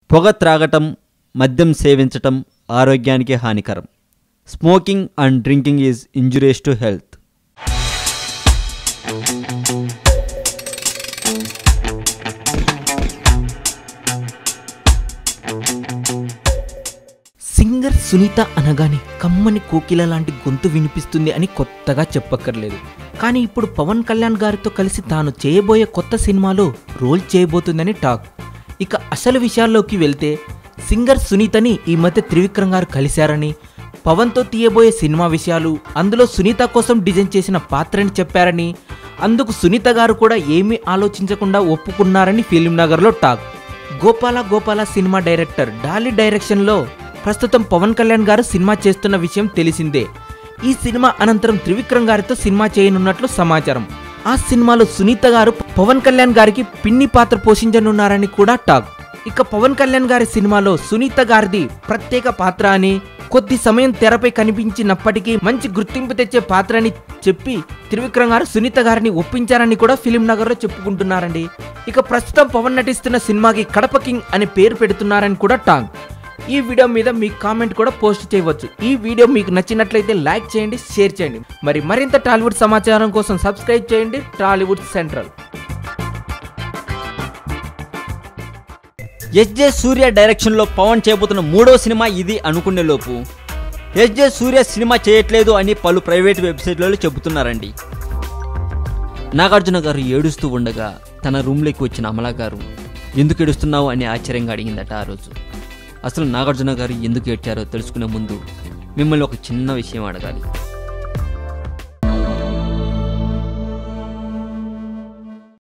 పొగ త్రాగటం మద్యం సేవించటం ఆరోగ్యానికి హానికరం smoking and drinking is injurious to health singer Sunitha అనగానే కమ్మని కోకిల లాంటి గొంతు వినిపిస్తుంది అని కొత్తగా చెప్పక్కర్లేదు కానీ ఇప్పుడు పవన్ కళ్యాణ్ గారితో కలిసి తాను చేయబోయే కొత్త సినిమాలో రోల్ చేయబోతుందని టాక్ ఇక అసలు విషయాల్లోకి వెళ్తే సింగర్ సునీతని ఈ మధ్య త్రివిక్రమ్ గారు కలిశారని పవన్తో తీయబోయే సినిమా విషయాలు అందులో సునీత కోసం డిజైన్ చేసిన పాత్రని చెప్పారని అందుకు సునీత గారు కూడా ఏమీ ఆలోచించకుండా ఒప్పుకున్నారని ఫిలిం నగర్లో టాక్ గోపాల గోపాల సినిమా డైరెక్టర్ డాలీ డైరెక్షన్లో ప్రస్తుతం పవన్ కళ్యాణ్ గారు సినిమా చేస్తున్న విషయం తెలిసిందే ఈ సినిమా అనంతరం త్రివిక్రమ్ గారితో సినిమా చేయనున్నట్లు సమాచారం ఆ సినిమాలో సునీత గారు పవన్ కళ్యాణ్ గారికి పిన్ని పాత్ర పోషించనున్నారని కూడా టాక్ ఇక పవన్ కళ్యాణ్ గారి సినిమాలో సునీత గారిది ప్రత్యేక పాత్ర అని కొద్ది సమయం తెరపై కనిపించినప్పటికీ మంచి గుర్తింపు తెచ్చే పాత్ర అని చెప్పి త్రివిక్రమ్ గారు సునీత గారిని ఒప్పించారని కూడా ఫిలిం నగర్లో చెప్పుకుంటున్నారండి ఇక ప్రస్తుతం పవన్ నటిస్తున్న సినిమాకి కడప కింగ్ అనే పేరు పెడుతున్నారని కూడా టాంగ్ ఈ వీడియో మీద మీ కామెంట్ కూడా పోస్ట్ చేయవచ్చు ఈ వీడియో మీకు నచ్చినట్లయితే లైక్ చేయండి షేర్ చేయండి మరి మరింత టాలీవుడ్ సమాచారం కోసం సబ్స్క్రైబ్ చేయండి టాలీవుడ్ సెంట్రల్ ఎస్జే సూర్య డైరెక్షన్లో పవన్ చేయబోతున్న మూడో సినిమా ఇది అనుకునే లోపు ఎస్జే సూర్య సినిమా చేయట్లేదు అని పలు ప్రైవేట్ వెబ్సైట్లలో చెబుతున్నారండి నాగార్జున గారు ఏడుస్తూ ఉండగా తన రూమ్లోకి వచ్చిన అమలా గారు ఎందుకు ఏడుస్తున్నావు అని ఆశ్చర్యంగా అడిగిందట ఆ రోజు అసలు నాగార్జున గారు ఎందుకు ఏడ్చారో తెలుసుకునే ముందు మిమ్మల్ని ఒక చిన్న విషయం అడగాలి